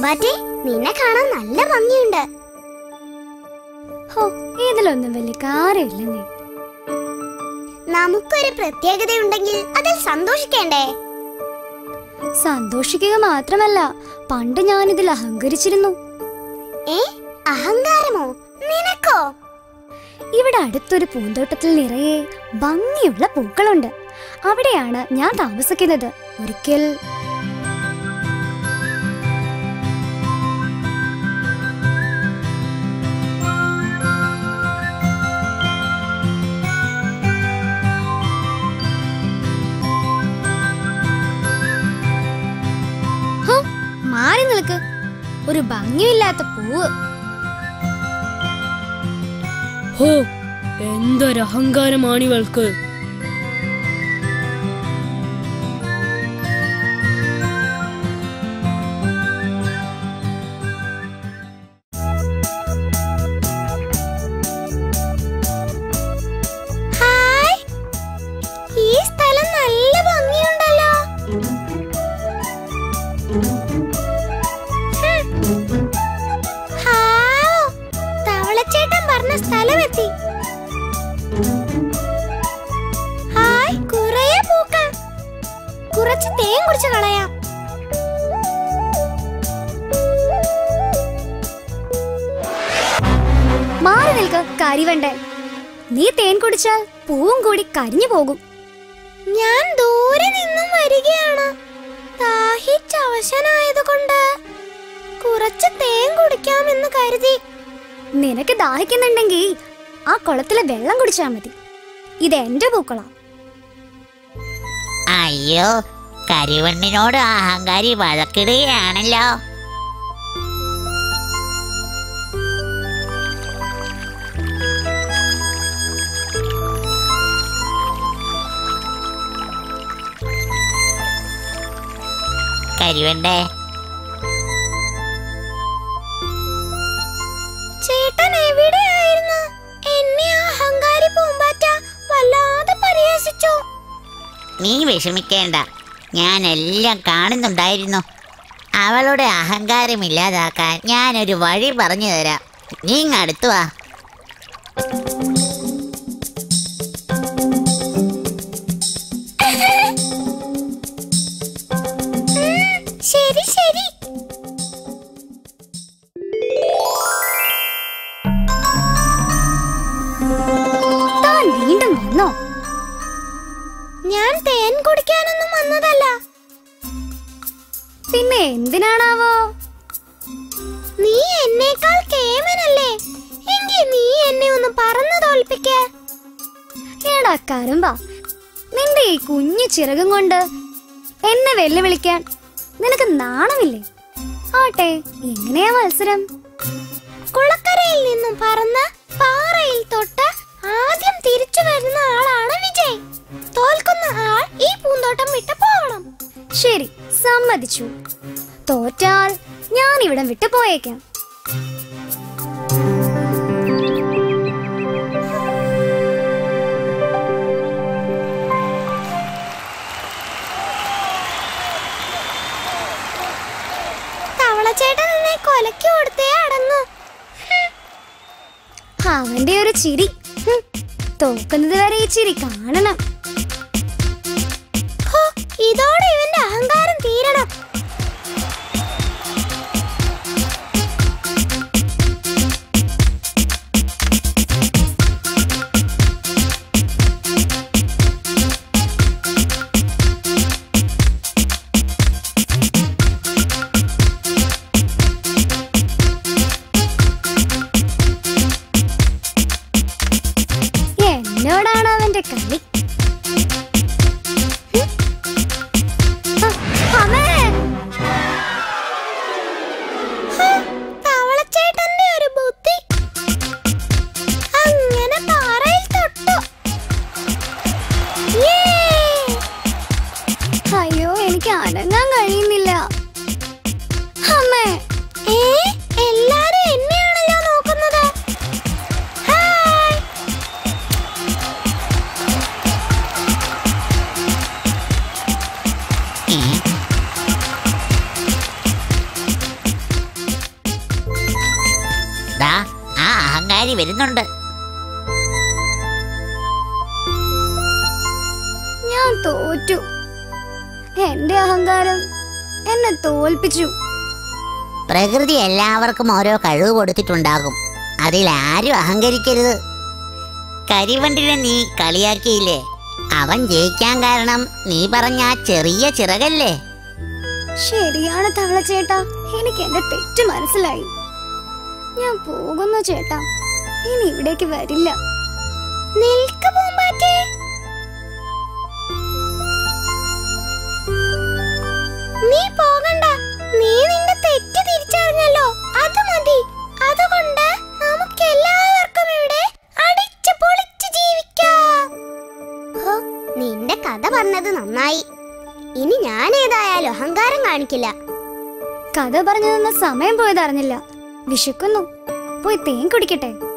പൂമ്പാറ്റെ നിന്നെ കാണാൻ നല്ല ഭംഗിയുണ്ട് ഹോ ഇതിലൊന്നും വലിയ കാര്യമില്ലെന്നേ നമുക്കൊരു പ്രത്യേകതയുണ്ടെങ്കിൽ അതിൽ സന്തോഷിക്കേണ്ടേ സന്തോഷിക്കുക മാത്രമല്ല പണ്ട് ഞാനിതിൽ അഹങ്കരിച്ചിരുന്നു ഏ അഹങ്കാരമോ നിനക്കോ ഇവിടെ അടുത്തൊരു പൂന്തോട്ടത്തിൽ നിറയെ ഭംഗിയുള്ള പൂക്കളുണ്ട് അവിടെയാണ് ഞാൻ താമസിക്കുന്നത് ഒരിക്കൽ ഹോ, മാറി നിൽക്ക് ഒരു ഭംഗിയില്ലാത്ത പൂവ് ഹോ എന്തൊരു അഹങ്കാരമാണ് ഇവൾക്ക് ഹായ് ഈ സ്ഥലം നല്ല ഭംഗിയുണ്ടല്ലോ ഹും. ഹാവൂ, തവളച്ചേട്ടൻ പറഞ്ഞ സ്ഥലമെത്തി ഹായ് കുറേ പൂക്കൾ കുറച്ച് തേൻ കുടിച്ച് കളയാം മാറി നിൽക്ക് കരിവണ്ടൻ നീ തേൻ കുടിച്ചാൽ പൂവും കൂടി കരിഞ്ഞു പോകും ഞാൻ ദൂരെ നിന്നും വരികയാണ് ദാഹിച്ചവശനായതുകൊണ്ട് കുറച്ച് തേൻ കുടിക്കാമെന്ന് കരുതി നിനക്ക് ദാഹിക്കുന്നുണ്ടെങ്കിൽ ആ കുളത്തിലെ വെള്ളം കുടിച്ചാ മതി ഇത് എന്റെ പൂക്കളാ അയ്യോ കരിവണ്ണിനോട് ആ അഹങ്കാരി വഴക്കിടുകയാണല്ലോ കരിവണ്ടേ ചേട്ടൻ എവിടെയായിരുന്നു എന്നെ ആ അഹങ്കാരി പൂമ്പാറ്റ വല്ലാതെ പരിഹസിച്ചു നീ വിഷമിക്കേണ്ട ഞാൻ എല്ലാം കാണുന്നുണ്ടായിരുന്നു അവളുടെ അഹങ്കാരം ഇല്ലാതാക്കാൻ ഞാനൊരു വഴി പറഞ്ഞു തരാം നീ ഇങ്ങ് അടുത്തു വാ ശരി ശരി താൻ വീണ്ടും വന്നോ ഞാൻ തേൻ കുടിക്കാനൊന്നും വന്നതല്ല പിന്നെ എന്തിനാണാവോ നീ എന്നേക്കാൾ കേമനല്ലേ എങ്കിൽ നീ എന്നെ ഒന്ന് പറന്നു തോൽപ്പിക്ക എടാ കരുമ്പ നിന്റെ ഈ കുഞ്ഞു ചിറകും കൊണ്ട് എന്നെ വെല്ലുവിളിക്കാൻ നിനക്ക് നാണമില്ലേ ആട്ടെ എങ്ങനെയാ മത്സരം കുളക്കരയിൽ നിന്നും പറന്ന് പാറയിൽ തൊട്ട് ആദ്യം തിരിച്ചു വരുന്ന ആളാണ് വിജയ് തോൽക്കുന്ന ആൾ ഈ പൂന്തോട്ടം വിട്ട് പോകണം ശരി സമ്മതിച്ചു തോറ്റാൽ ഞാൻ ഇവിടം വിട്ടു പോയേക്കാം തവളച്ചേട്ടൻ നിന്നെ കൊലക്ക് കൊടുത്തേ അടങ്ങൂ അവന്റെ ഒരു ചിരി ഹും, തോക്കുന്നത് വരെ ഈ ചിരി കാണണം ഹോ, ഇതോടെ ഇവന്റെ അഹങ്കാരം തീരണം എന്നോടാണ് അവന്റെ കളി ഹും. അ, അമ്മേ ഹോ, തവളച്ചേട്ടന്റെ ഒരു ബുദ്ധി അങ്ങനെ പാറയിൽ തൊട്ടു യേ! അയ്യോ എനിക്ക് അനങ്ങാൻ കഴിയുന്നില്ല അമ്മേ ഏ എല്ലാരും എന്നെയാണല്ലോ നോക്കുന്നത് ഹായ് വരുന്നുണ്ട് ഞാൻ തോറ്റു എന്റെ അഹങ്കാരം എന്നെ തോൽപ്പിച്ചു പ്രകൃതി എല്ലാവർക്കും ഓരോ കഴിവ് കൊടുത്തിട്ടുണ്ടാകും അതിൽ ആരും അഹങ്കരിക്കരുത് കരിവണ്ടിനെ നീ കളിയാക്കിയില്ലേ അവൻ ജയിക്കാൻ കാരണം നീ പറഞ്ഞ ആ ചെറിയ ചിറകല്ലേ ശരിയാണ് തവളച്ചേട്ടാ എനിക്ക് എന്റെ തെറ്റ് മനസ്സിലായി ഞാൻ പോകുന്നു ചേട്ടാ ഇനി ഇവിടേക്ക് വരില്ല നിൽക്ക് പൂമ്പാറ്റേ നീ പോകണ്ട നീ നിന്റെ തെറ്റ് തിരിച്ചറിഞ്ഞല്ലോ അത് മതി അതുകൊണ്ട് നമുക്ക് എല്ലാവർക്കും ഇവിടെ അടിച്ചു പൊളിച്ച് ജീവിക്കാം ഹോ, നിന്റെ കഥ പറഞ്ഞത് നന്നായി ഇനി ഞാൻ ഏതായാലും അഹങ്കാരം കാണിക്കില്ല കഥ പറഞ്ഞു തന്ന സമയം പോയത് അറിഞ്ഞില്ല വിശക്കുന്നു പോയി തേൻ കുടിക്കട്ടെ